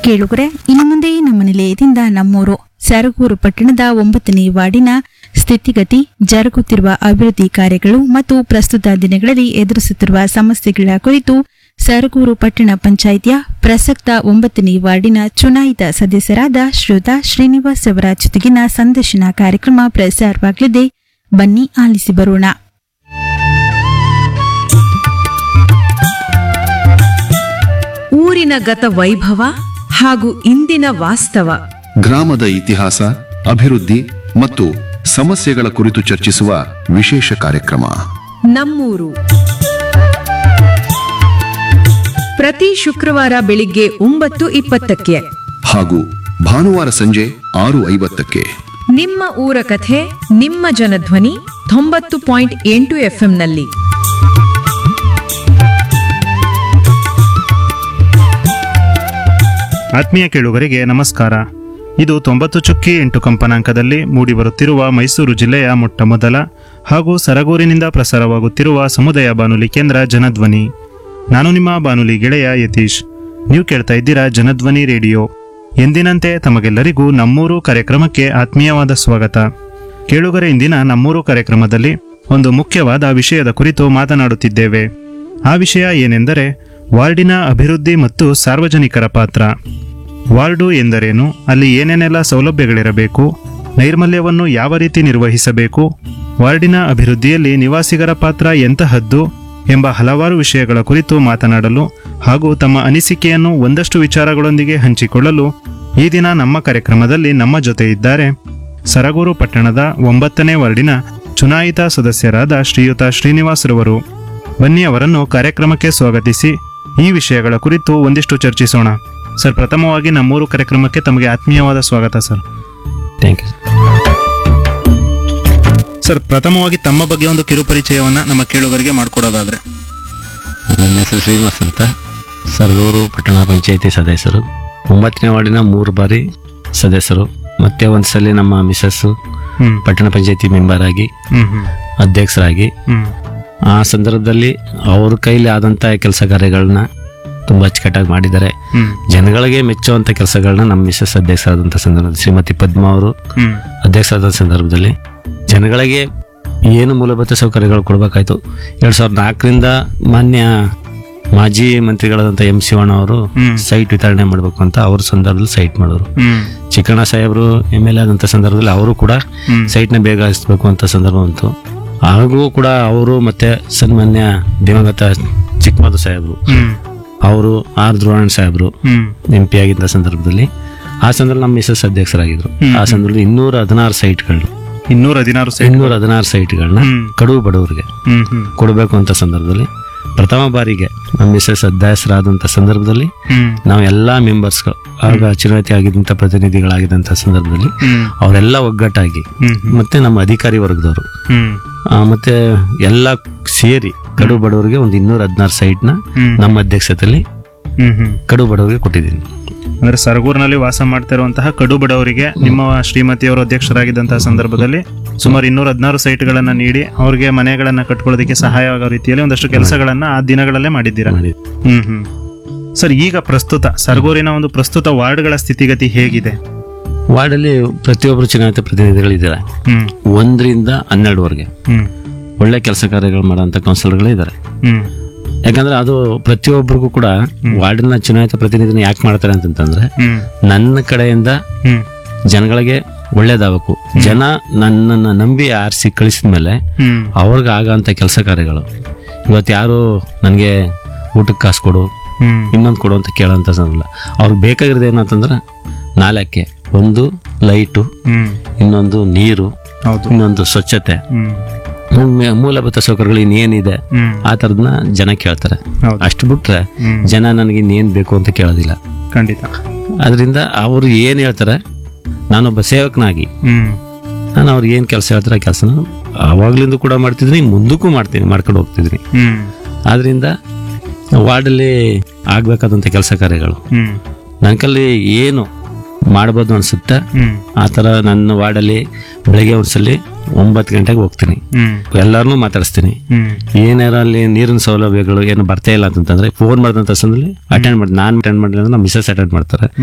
ಕೇಳುಗರೆ ಇನ್ನು ಮುಂದೆ ನಮ್ಮ ನಿಲಯದಿಂದ ನಮ್ಮೂರು ಸರಗೂರು ಪಟ್ಟಣದ ಒಂಬತ್ತನೇ ವಾರ್ಡಿನ ಸ್ಥಿತಿಗತಿ ಜರುಗುತ್ತಿರುವ ಅಭಿವೃದ್ಧಿ ಕಾರ್ಯಗಳು ಮತ್ತು ಪ್ರಸ್ತುತ ದಿನಗಳಲ್ಲಿ ಎದುರಿಸುತ್ತಿರುವ ಸಮಸ್ಯೆಗಳ ಕುರಿತು ಸರಗೂರು ಪಟ್ಟಣ ಪಂಚಾಯಿತಿಯ ಪ್ರಸಕ್ತ ಒಂಬತ್ತನೇ ವಾರ್ಡಿನ ಚುನಾಯಿತ ಸದಸ್ಯರಾದ ಶ್ರೋತ ಶ್ರೀನಿವಾಸ್ ಅವರ ಜೊತೆಗಿನ ಸಂದರ್ಶನ ಕಾರ್ಯಕ್ರಮ ಪ್ರಸಾರವಾಗಲಿದೆ ಬನ್ನಿ ಆಲಿಸಿ ಬರೋಣ ಊರಿನ ಗತ ವೈಭವ ಹಾಗೂ ಇಂದಿನ ವಾಸ್ತವ ಗ್ರಾಮದ ಇತಿಹಾಸ ಅಭಿವೃದ್ಧಿ ಮತ್ತು ಸಮಸ್ಯೆಗಳ ಕುರಿತು ಚರ್ಚಿಸುವ ವಿಶೇಷ ಕಾರ್ಯಕ್ರಮ ನಮ್ಮೂರು ಪ್ರತಿ ಶುಕ್ರವಾರ ಬೆಳಿಗ್ಗೆ ಒಂಬತ್ತು ಇಪ್ಪತ್ತಕ್ಕೆ ಹಾಗೂ ಭಾನುವಾರ ಸಂಜೆ ಆರು ಐವತ್ತಕ್ಕೆ ನಿಮ್ಮ ಊರ ಕಥೆ ನಿಮ್ಮ ಜನಧ್ವನಿ ತೊಂಬತ್ತು ಪಾಯಿಂಟ್ ಎಂಟು ಎಫ್ಎಂನಲ್ಲಿ ಆತ್ಮೀಯ ಕೇಳುಗರಿಗೆ ನಮಸ್ಕಾರ ಇದು ತೊಂಬತ್ತು ಚುಕ್ಕಿ ಎಂಟು ಕಂಪನಾಂಕದಲ್ಲಿ ಮೂಡಿಬರುತ್ತಿರುವ ಮೈಸೂರು ಜಿಲ್ಲೆಯ ಮೊಟ್ಟ ಮೊದಲ ಹಾಗೂ ಸರಗೂರಿನಿಂದ ಪ್ರಸಾರವಾಗುತ್ತಿರುವ ಸಮುದಾಯ ಬಾನುಲಿ ಕೇಂದ್ರ ಜನಧ್ವನಿ ನಾನು ನಿಮ್ಮ ಬಾನುಲಿ ಗೆಳೆಯ ಯತೀಶ್ ನೀವು ಕೇಳ್ತಾ ಇದ್ದೀರಾ ಜನಧ್ವನಿ ರೇಡಿಯೋ ಎಂದಿನಂತೆ ತಮಗೆಲ್ಲರಿಗೂ ನಮ್ಮೂರು ಕಾರ್ಯಕ್ರಮಕ್ಕೆ ಆತ್ಮೀಯವಾದ ಸ್ವಾಗತ ಕೇಳುಗರ ಇಂದಿನ ನಮ್ಮೂರು ಕಾರ್ಯಕ್ರಮದಲ್ಲಿ ಒಂದು ಮುಖ್ಯವಾದ ವಿಷಯದ ಕುರಿತು ಮಾತನಾಡುತ್ತಿದ್ದೇವೆ ಆ ವಿಷಯ ಏನೆಂದರೆ ವಾರ್ಡಿನ ಅಭಿವೃದ್ಧಿ ಮತ್ತು ಸಾರ್ವಜನಿಕರ ಪಾತ್ರ ವಾರ್ಡು ಎಂದರೇನು ಅಲ್ಲಿ ಏನೇನೆಲ್ಲ ಸೌಲಭ್ಯಗಳಿರಬೇಕು ನೈರ್ಮಲ್ಯವನ್ನು ಯಾವ ರೀತಿ ನಿರ್ವಹಿಸಬೇಕು ವಾರ್ಡಿನ ಅಭಿವೃದ್ಧಿಯಲ್ಲಿ ನಿವಾಸಿಗರ ಪಾತ್ರ ಎಂತಹದ್ದು ಎಂಬ ಹಲವಾರು ವಿಷಯಗಳ ಕುರಿತು ಮಾತನಾಡಲು ಹಾಗೂ ತಮ್ಮ ಅನಿಸಿಕೆಯನ್ನು ಒಂದಷ್ಟು ವಿಚಾರಗಳೊಂದಿಗೆ ಹಂಚಿಕೊಳ್ಳಲು ಈ ದಿನ ನಮ್ಮ ಕಾರ್ಯಕ್ರಮದಲ್ಲಿ ನಮ್ಮ ಜೊತೆ ಇದ್ದಾರೆ ಸರಗೂರು ಪಟ್ಟಣದ ಒಂಬತ್ತನೇ ವಾರ್ಡಿನ ಚುನಾಯಿತ ಸದಸ್ಯರಾದ ಶ್ರೀಯುತ ಶ್ರೀನಿವಾಸ್ರವರು ಬನ್ನಿ ಅವರನ್ನು ಕಾರ್ಯಕ್ರಮಕ್ಕೆ ಸ್ವಾಗತಿಸಿ ಈ ವಿಷಯಗಳ ಕುರಿತು ಒಂದಿಷ್ಟು ಚರ್ಚಿಸೋಣ ಸರ್ ಪ್ರಥಮವಾಗಿ ನಮ್ಮೂರು ಕಾರ್ಯಕ್ರಮಕ್ಕೆ ತಮಗೆ ಆತ್ಮೀಯವಾದ ಸ್ವಾಗತ ಸರ್ ಥ್ಯಾಂಕ್ ಯು ಸರ್ ಪ್ರಥಮವಾಗಿ ತಮ್ಮ ಬಗ್ಗೆ ಒಂದು ಕಿರುಪರಿಚಯವನ್ನ ನಮ್ಮ ಕೇಳುಗರಿಗೆ ಮಾಡಿಕೊಡೋದಾದ್ರೆ ನನ್ನ ಹೆಸರು ಶ್ರೀನಿವಾಸ್ ಅಂತ ಸರಗೂರು ಪಟ್ಟಣ ಪಂಚಾಯಿತಿ ಸದಸ್ಯರು ಒಂಬತ್ತನೇ ವಾರ್ಡಿನ ಮೂರು ಬಾರಿ ಸದಸ್ಯರು ಮತ್ತೆ ಒಂದ್ಸಲಿ ನಮ್ಮ ಮಿಸಸ್ಸು ಹ್ಮ್ ಪಟ್ಟಣ ಪಂಚಾಯಿತಿ ಮೆಂಬರ್ ಆಗಿ ಹ್ಮ್ ಹ್ಮ್ ಅಧ್ಯಕ್ಷರಾಗಿ ಹ್ಮ್ ಆ ಸಂದರ್ಭದಲ್ಲಿ ಅವ್ರ ಕೈಲಿ ಆದಂಥ ಕೆಲಸ ಕಾರ್ಯಗಳನ್ನ ತುಂಬ ಅಚ್ಚುಕಟ್ಟಾಗಿ ಮಾಡಿದ್ದಾರೆ ಹ್ಮ್ ಜನಗಳಿಗೆ ಮೆಚ್ಚುವಂಥ ಕೆಲಸಗಳನ್ನ ನಮ್ಮ ಮಿಸಸ್ ಅಧ್ಯಕ್ಷರಾದಂಥ ಸಂದರ್ಭದಲ್ಲಿ ಶ್ರೀಮತಿ ಪದ್ಮ ಅವರು ಹ್ಮ್ ಅಧ್ಯಕ್ಷರಾದ ಸಂದರ್ಭದಲ್ಲಿ ಜನಗಳಿಗೆ ಏನು ಮೂಲಭೂತ ಸೌಕರ್ಯಗಳು ಕೊಡಬೇಕಾಯ್ತು ಎರಡು ಸಾವಿರದ ನಾಲ್ಕರಿಂದ ಮಾನ್ಯ ಮಾಜಿ ಮಂತ್ರಿಗಳಾದಂಥ ಎಂ ಶಿವಣ್ಣ ಅವರು ಹ್ಮ್. ಸೈಟ್ ವಿತರಣೆ ಮಾಡಬೇಕು ಅಂತ ಅವ್ರ ಸಂದರ್ಭದಲ್ಲಿ ಸೈಟ್ ಮಾಡಿದ್ರು ಹ್ಮ್ ಚಿಕ್ಕಣ್ಣ ಸಾಹೇಬರು ಎಮ್ ಎಲ್ ಎ ಆದಂಥ ಸಂದರ್ಭದಲ್ಲಿ ಅವರು ಕೂಡ ಹ್ಮ್ ಸೈಟ್ನ ಬೇಗ ಹರಿಸ್ಬೇಕು ಅಂತ ಸಂದರ್ಭ ಬಂತು ಹಾಗೂ ಕೂಡ ಅವರು ಮತ್ತೆ ಸನ್ಮಾನ್ಯ ದಿವಂಗತ ಚಿಕ್ಕಮದು ಸಾಹೇಬರು ಹ್ಮ್ ಅವರು ಆರ್ ಧ್ರುವಣ್ಣ ಸಾಹೇಬರು ಹ್ಮ್ ಎಂ ಪಿ ಆಗಿದ್ದ ಸಂದರ್ಭದಲ್ಲಿ ಆ ಸಂದರ್ಭದಲ್ಲಿ ನಮ್ಮ ಮಿಸಸ್ ಅಧ್ಯಕ್ಷರಾಗಿದ್ರು ಹ್ಮ್. ಆ ಸಂದರ್ಭದಲ್ಲಿ ಇನ್ನೂರ ಹದಿನಾರು ಸೈಟ್ಗಳು ಇನ್ನೂರ ಹದಿನಾರು ಸೈಟ್ ಇನ್ನೂರ ಹದಿನಾರು ಸೈಟ್ಗಳನ್ನ ಹ್ಮ್. ಕಡುವು ಬಡವರಿಗೆ ಹ್ಮ್ ಹ್ಮ್ ಕೊಡಬೇಕು ಅಂತ ಸಂದರ್ಭದಲ್ಲಿ ಪ್ರಥಮ ಬಾರಿಗೆ ನಮ್ಮ ಮಿಸಸ್ ಅಧ್ಯಕ್ಷರಾದಂಥ ಸಂದರ್ಭದಲ್ಲಿ ಹ್ಮ್ ನಾವು ಎಲ್ಲ ಮೆಂಬರ್ಸ್ಗಳು ಆಗ ಚುನಾಯಿತಿ ಆಗಿದ್ದಂಥ ಪ್ರತಿನಿಧಿಗಳಾಗಿದ್ದಂಥ ಸಂದರ್ಭದಲ್ಲಿ ಹ್ಮ್ ಅವರೆಲ್ಲ ಒಗ್ಗಟ್ಟಾಗಿ ಹ್ಮ್ ಮತ್ತೆ ನಮ್ಮ ಅಧಿಕಾರಿ ವರ್ಗದವರು ಹ್ಮ್ ಆ, ಮತ್ತೆ ಎಲ್ಲ ಸೇರಿ ಕಡು ಬಡವರಿಗೆ ಒಂದು ಇನ್ನೂರ ಹದಿನಾರು ಸೈಟ್ನ ಹ್ಮ್ ನಮ್ಮ ಅಧ್ಯಕ್ಷತೆಯಲ್ಲಿ ಹ್ಮ್ ಹ್ಮ್ ಕಡು ಬಡವರಿಗೆ ಕೊಟ್ಟಿದ್ದೀನಿ ಅಂದ್ರೆ ಸರಗೂರಿನಲ್ಲಿ ವಾಸ ಮಾಡ್ತಾ ಇರುವಂತಹ ಕಡು ಬಡವರಿಗೆ ನಿಮ್ಮ ಶ್ರೀಮತಿಯವರು ಅಧ್ಯಕ್ಷರಾಗಿದ್ದಂತಹ ಸಂದರ್ಭದಲ್ಲಿ ಸುಮಾರು ಇನ್ನೂರ ಹದಿನಾರು ಸೈಟ್ಗಳನ್ನ ನೀಡಿ ಅವ್ರಿಗೆ ಮನೆಗಳನ್ನ ಕಟ್ಕೊಳ್ಳೋದಕ್ಕೆ ಸಹಾಯ ಆಗೋ ರೀತಿಯಲ್ಲಿ ಒಂದಷ್ಟು ಕೆಲಸಗಳನ್ನ ಆ ದಿನಗಳಲ್ಲೇ ಮಾಡಿದ್ದೀರಾ ಮಾಡಿ ಹ್ಮ್ ಹ್ಮ್ ಸರ್ ಈಗ ಪ್ರಸ್ತುತ ಸರಗೂರಿನ ಒಂದು ಪ್ರಸ್ತುತ ವಾರ್ಡ್ಗಳ ಸ್ಥಿತಿಗತಿ ಹೇಗಿದೆ ವಾರ್ಡಲ್ಲಿ ಪ್ರತಿಯೊಬ್ಬರು ಚುನಾಯಿತ ಪ್ರತಿನಿಧಿಗಳಿದ್ದಾರೆ ಹ್ಮ್ ಒಂದರಿಂದ ಹನ್ನೆರಡುವರೆಗೆ ಹ್ಮ್ ಒಳ್ಳೆ ಕೆಲಸ ಕಾರ್ಯಗಳು ಮಾಡೋಂಥ ಕೌನ್ಸಿಲರ್ಗಳು ಇದ್ದಾರೆ ಹ್ಮ್ ಯಾಕಂದ್ರೆ ಅದು ಪ್ರತಿಯೊಬ್ಬರಿಗೂ ಕೂಡ ವಾರ್ಡಿನ ಚುನಾಯಿತ ಪ್ರತಿನಿಧಿನ ಯಾಕೆ ಮಾಡ್ತಾರೆ ಅಂತಂತಂದ್ರೆ ಹ್ಮ್ ನನ್ನ ಕಡೆಯಿಂದ ಹ್ಮ್ ಜನಗಳಿಗೆ ಒಳ್ಳೇದಾಗಬೇಕು ಜನ ನನ್ನನ್ನು ನಂಬಿ ಆರಿಸಿ ಕಳಿಸಿದ ಮೇಲೆ ಹ್ಮ್ ಅವ್ರಿಗೆ ಆಗಂತ ಕೆಲಸ ಕಾರ್ಯಗಳು ಇವತ್ತು ಯಾರು ನನಗೆ ಊಟಕ್ಕೆ ಕಾಸು ಕೊಡು ಹ್ಮ್ ಇನ್ನೊಂದು ಕೊಡು ಅಂತ ಕೇಳೋಂಥ ಸಂದರ್ಭ ಅವ್ರಿಗೆ ಬೇಕಾಗಿರೋದು ಏನಂತಂದ್ರೆ ನಾಲ್ಕೆ ಒಂದು ಲೈಟು ಹ್ಮ್ ಇನ್ನೊಂದು ನೀರು ಹೌದು ಇನ್ನೊಂದು ಸ್ವಚ್ಛತೆ ಹ್ಮ್ ಮೂ- ಮೂಲಭೂತ ಸೌಕರ್ಯಗಳು ಇನ್ನೇನಿದೆ ಹ್ಮ್ ಆ ಥರದನ್ನ ಜನ ಕೇಳ್ತಾರೆ ಹೌದು ಅಷ್ಟು ಬಿಟ್ರೆ ಹ್ಮ್ ಜನ ನನಗೆ ಇನ್ನೇನು ಬೇಕು ಅಂತ ಕೇಳೋದಿಲ್ಲ ಖಂಡಿತ ಅದರಿಂದ ಅವರು ಏನು ಹೇಳ್ತಾರೆ ನಾನೊಬ್ಬ ಸೇವಕನಾಗಿ ಹ್ಮ್ ನಾನು ಅವ್ರು ಏನು ಕೆಲಸ ಹೇಳ್ತಾರೆ ಆ ಕೆಲಸನ ಆವಾಗ್ಲಿಂದ ಕೂಡ ಮಾಡ್ತಿದ್ದೀನಿ ಮುಂದಕ್ಕೂ ಮಾಡ್ತೀನಿ ಮಾಡ್ಕೊಂಡು ಹೋಗ್ತಿದ್ದೀನಿ ಹ್ಮ್ ಆದ್ರಿಂದ ವಾರ್ಡಲ್ಲಿ ಆಗ್ಬೇಕಾದಂಥ ಕೆಲಸ ಕಾರ್ಯಗಳು ಹ್ಮ್ ನನ್ನ ಕಲ್ಲಿ ಏನು ಮಾಡ್ಬೋದು ಅನ್ಸುತ್ತೆ ಹ್ಮ್ ಆ ಥರ ನನ್ನ ವಾರ್ಡಲ್ಲಿ ಬೆಳಗ್ಗೆ ಒಂದ್ಸಲಿ ಒಂಬತ್ತು ಗಂಟೆಗೆ ಹೋಗ್ತೀನಿ ಹ್ಮ್ ಎಲ್ಲರನ್ನೂ ಮಾತಾಡಿಸ್ತೀನಿ ಹ್ಮ್ ಏನಾರ ಅಲ್ಲಿ ನೀರಿನ ಸೌಲಭ್ಯಗಳು ಏನು ಬರ್ತಾ ಇಲ್ಲ ಅಂತಂದ್ರೆ ಫೋನ್ ಮಾಡಿದಂಥ ಸಂದಲ್ಲಿ ಅಟೆಂಡ್ ಮಾಡಿ ನಾನು ಅಟೆಂಡ್ ಮಾಡಿಲ್ಲ ಅಂದ್ರೆ ನಮ್ಮ ಮಿಸಸ್ ಅಟೆಂಡ್ ಮಾಡ್ತಾರೆ